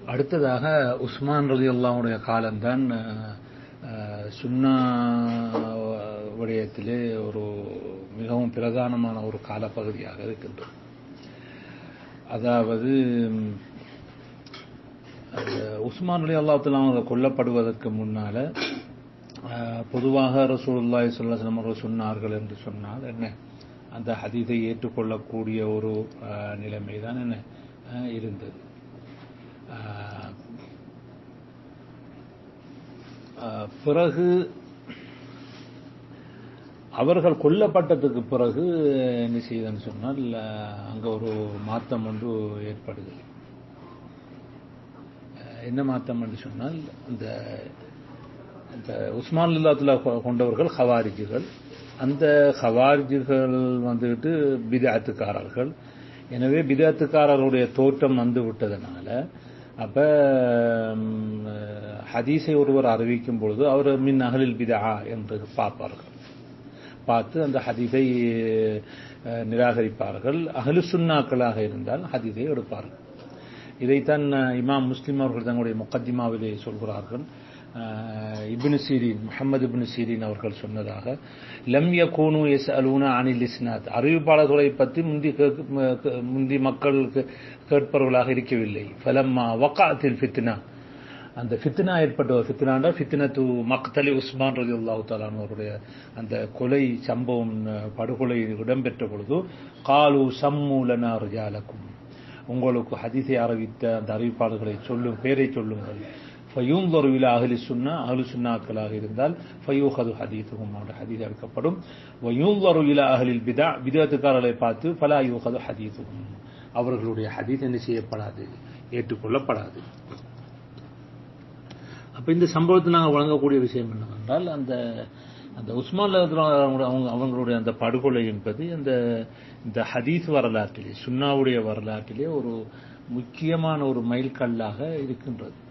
அடுத்ததாக உஸ்மான் ரலி அல்லாவுடைய காலம்தான் அஹ், அஹ், சுன்னா விடயத்திலே ஒரு மிகவும் பிரதானமான ஒரு காலப்பகுதியாக இருக்கின்றது அதாவது ம், அந்த உஸ்மான் அலி அல்லாத்துல அவங்க கொல்லப்படுவதற்கு முன்னால அஹ், பொதுவாக ரசூலுல்லாஹி ஸல்லல்லாஹு அலைஹி வஸல்லம் அவர்கள் சொன்னார்கள் என்று சொன்னால் என்ன அந்த ஹதீஸை ஏற்றுக்கொள்ளக்கூடிய ஒரு அஹ், நிலைமை தான் என்ன அஹ், இருந்தது அஹ், அஹ், பிறகு அவர்கள் கொல்லப்பட்டதுக்கு பிறகு என்ன செய்யுதுன்னு சொன்னால் அஹ், அங்க ஒரு மாற்றம் ஒன்று ஏற்படுது அஹ், என்ன மாற்றம் என்று சொன்னால் அந்த அந்த உஸ்மான் இல்லாத்துல கொண்டவர்கள் ஹவாரிஜுகள் அந்த ஹவாரிஜுகள் வந்துட்டு பிதாத்துக்காரர்கள் எனவே பிதாத்துக்காரருடைய தோற்றம் வந்து விட்டதனால அப்ப ம், ஹதீஸை ஒருவர் அறிவிக்கும் பொழுது அவர் மின் அகலில் பிதா என்று பார்ப்பார்கள் பார்த்து அந்த ஹதீஸை அஹ், நிராகரிப்பார்கள் அகலு சுன்னாக்களாக இருந்தால் ஹதீஸை எடுப்பார்கள் இதைத்தான் அஹ், இமாம் முஸ்லிம் அவர்கள் தங்களுடைய முக்கத்திமாவிலே சொல்கிறார்கள் அஹ், இப்னு சீரின் முஹம்மது இப்னு சீரின் அவர்கள் சொன்னதாக லம் யகூனு எஸ் அலூனா அனில் இஸ்னாத் அறிவிப்பாளர்களை பற்றி முந்தி கேட்க- ம- கே- முந்தி மக்கள் கே- கேட்பவர்களாக இருக்கவில்லை ஃபலம்மா வக்காத்தில் ஃபித்னா அந்த ஃபித்னா ஏற்பட்ட ஃபித்னாண்டா ஃபித்னத்து மக்தலி உஸ்மான் ரதி அல்லாஹு அவருடைய அந்த கொலை சம்பவம் அஹ், படுகொலை இடம்பெற்ற பொழுது காலு சம்மூலனா ரிஜாலக்கும் உங்களுக்கு ஹதீஸை அறிவித்த அந்த அறிவிப்பாளர்களை சொல்லும் பேரை சொல்லுங்கள் ஃபயூந்தொரு இல அகலி சுன்னா அகலு சுன்னாக்களாக இருந்தால் ஃபயூஹது ஹதீத்துகும் அவருடைய ஹதீஸ் எடுக்கப்படும் வயூந்தொரு இல அகலில் பிதா பிதத்துக்காரர்களை பார்த்து ஃபலா யூஹது ஹதீத்துகும் அவர்களுடைய ஹதீஸ் என்ன செய்யப்படாது ஏற்றுக்கொள்ளப்படாது அப்ப இந்த சம்பவத்தை நாங்கள் வழங்கக்கூடிய விஷயம் என்னவென்றால் அந்த அந்த உஸ்மான் அவங்க அவங்க அவங்களுடைய அந்த படுகொலை என்பது அந்த இந்த ஹதீஸ் வரலாற்றிலே சுன்னாவுடைய வரலாற்றிலே ஒரு முக்கியமான ஒரு மைல்கல்லாக இருக்கின்றது